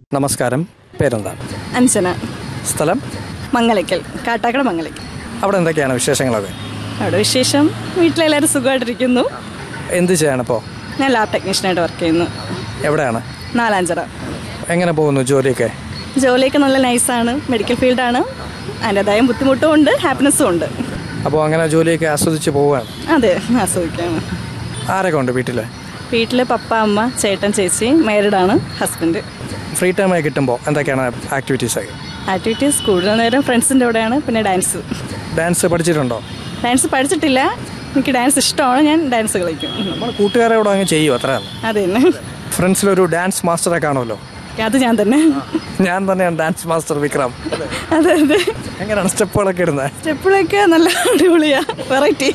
നമസ്കാരം പേരെന്താണ് അഞ്ജന സ്ഥലം മംഗലയ്ക്കൽ കാട്ടാക്കട മംഗലയ്ക്കൽ അവിടെ എന്തൊക്കെയാണ് വിശേഷങ്ങളൊക്കെ അവിടെ വിശേഷം വീട്ടിലെല്ലാവരും സുഖമായിട്ടിരിക്കുന്നു എന്ത് ചെയ്യണിപ്പോൾ ഞാൻ ലാബ് ടെക്നീഷ്യനായിട്ട് വർക്ക് ചെയ്യുന്നു എവിടെയാണ് നാലാഞ്ചിറ എങ്ങനെ പോകുന്നു ജോലിയൊക്കെ ജോലിയൊക്കെ നല്ല നൈസാണ് മെഡിക്കൽ ഫീൽഡാണ് അതിൻ്റെതായ ബുദ്ധിമുട്ടും ഉണ്ട് ഹാപ്പിനെസ്സും ഉണ്ട് അപ്പോൾ അങ്ങനെ ജോലിയൊക്കെ ആസ്വദിച്ച് പോവുകയാണ് അതെ ആസ്വദിക്കാണ് ആരൊക്കെ ഉണ്ട് വീട്ടിൽ വീട്ടിൽ പപ്പ അമ്മ ചേട്ടൻ ചേച്ചി മാരീഡാണ് ഹസ്ബൻഡ് ഫ്രീ ടൈമായി കിട്ടുമ്പോൾ എന്തൊക്കെയാണ് ആക്ടിവിറ്റീസൊക്കെ ആക്ടിവിറ്റീസ് കൂടുതൽ നേരം ഫ്രണ്ട്സിൻ്റെ കൂടെയാണ് പിന്നെ ഡാൻസ് ഡാൻസ് പഠിച്ചിട്ടുണ്ടോ ഡാൻസ് പഠിച്ചിട്ടില്ല എനിക്ക് ഡാൻസ് ഇഷ്ടമാണ് ഞാൻ ഡാൻസ് കളിക്കും നമ്മൾ കൂട്ടുകാരോട് അങ്ങ് ചെയ്യും അത്രയാണ് അത് തന്നെ ഫ്രണ്ട്സിലൊരു ഡാൻസ് മാസ്റ്ററെ കാണുമല്ലോ അത് ഞാൻ തന്നെ ഞാൻ തന്നെയാണ് ഡാൻസ് മാസ്റ്റർ വിക്രം അതെ അതെ എങ്ങനെയാണ് സ്റ്റെപ്പുകളൊക്കെ ഇടുന്നത് സ്റ്റെപ്പിളൊക്കെ നല്ല അടിപൊളിയാ വെറൈറ്റി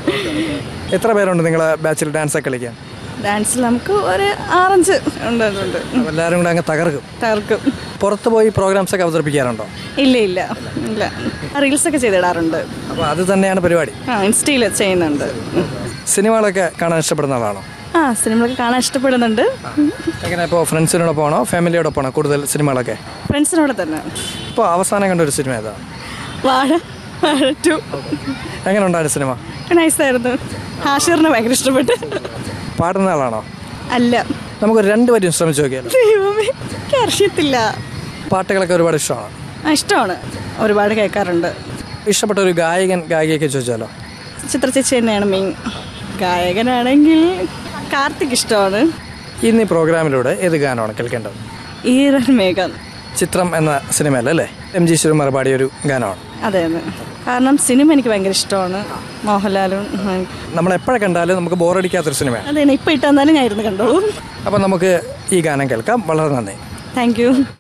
എത്ര പേരുണ്ട് നിങ്ങളെ ബാച്ചിൽ ഡാൻസ് ഒക്കെ കളിക്കാൻ ഡാൻസിൽ നമുക്ക് ഒരു ആറഞ്ച് ഉണ്ട് ഉണ്ട് അപ്പോൾ എല്ലാവരും കൂടെ അങ്ങ് തകർക്കും തകർക്കും പുറത്ത് പോയി പ്രോഗ്രാംസ് ഒക്കെ അവതരിപ്പിക്കാറുണ്ടോ ഇല്ല ഇല്ല ഇല്ല റീൽസ് ഒക്കെ ചെയ്തിടാറുണ്ട് അപ്പോൾ അത് തന്നെയാണ് പരിപാടി ആ ഇൻസ്റ്റയിൽ ചെയ്യുന്നുണ്ട് സിനിമകളൊക്കെ കാണാൻ ഇഷ്ടപ്പെടുന്ന ആളാണോ ആ സിനിമകളൊക്കെ കാണാൻ ഇഷ്ടപ്പെടുന്നുണ്ട് എങ്ങനെ ഇപ്പോൾ ഫ്രണ്ട്സിനോടൊപ്പമാണോ ഫാമിലിയോടൊപ്പമാണോ കൂടുതൽ സിനിമകളൊക്കെ ഫ്രണ്ട്സിനോട് തന്നെ ഇപ്പോൾ അവസാനം കണ്ട ഒരു സിനിമ ഏതാ വാഴ വാഴ ടു എങ്ങനെ ഉണ്ടായിരുന്നു സിനിമ നൈസായിരുന്നു ഹാഷിറിനെ ഭയങ്കര ഇഷ്ടപ്പെട്ടു പാടുന്ന ആളാണോ അല്ല നമുക്ക് രണ്ടുപേരും ശ്രമിച്ചു നോക്കിയാലോ ദൈവമേ എനിക്ക് അറിയത്തില്ല പാട്ടുകളൊക്കെ ഒരുപാട് ഇഷ്ടമാണ് ആ ഇഷ്ടമാണ് ഒരുപാട് കേൾക്കാറുണ്ട് ഇഷ്ടപ്പെട്ട ഒരു ഗായകൻ ഗായികയൊക്കെ ചോദിച്ചാലോ ചിത്ര ചേച്ചി തന്നെയാണ് മെയിൻ ഗായകനാണെങ്കിൽ കാർത്തിക് ഇഷ്ടമാണ് ഇന്ന് ഈ പ്രോഗ്രാമിലൂടെ ഏത് ഗാനമാണ് കേൾക്കേണ്ടത് ഈറൻ മേഘം ചിത്രം എന്ന സിനിമയിലല്ലേ എം ജി ശ്രീകുമാർ പാടിയ ഒരു ഗാനമാണ് അതെ അതെ കാരണം സിനിമ എനിക്ക് ഭയങ്കര ഇഷ്ടമാണ് മോഹൻലാലും ഉം. നമ്മൾ എപ്പോഴെ കണ്ടാലും നമുക്ക് ബോറടിക്കാത്തൊരു സിനിമയാണ് അതെ ഇപ്പം ഇട്ടെന്നാലും ഞാൻ ഇരുന്ന് കണ്ടോളൂ അപ്പോൾ നമുക്ക് ഈ ഗാനം കേൾക്കാം വളരെ നന്ദി താങ്ക് യു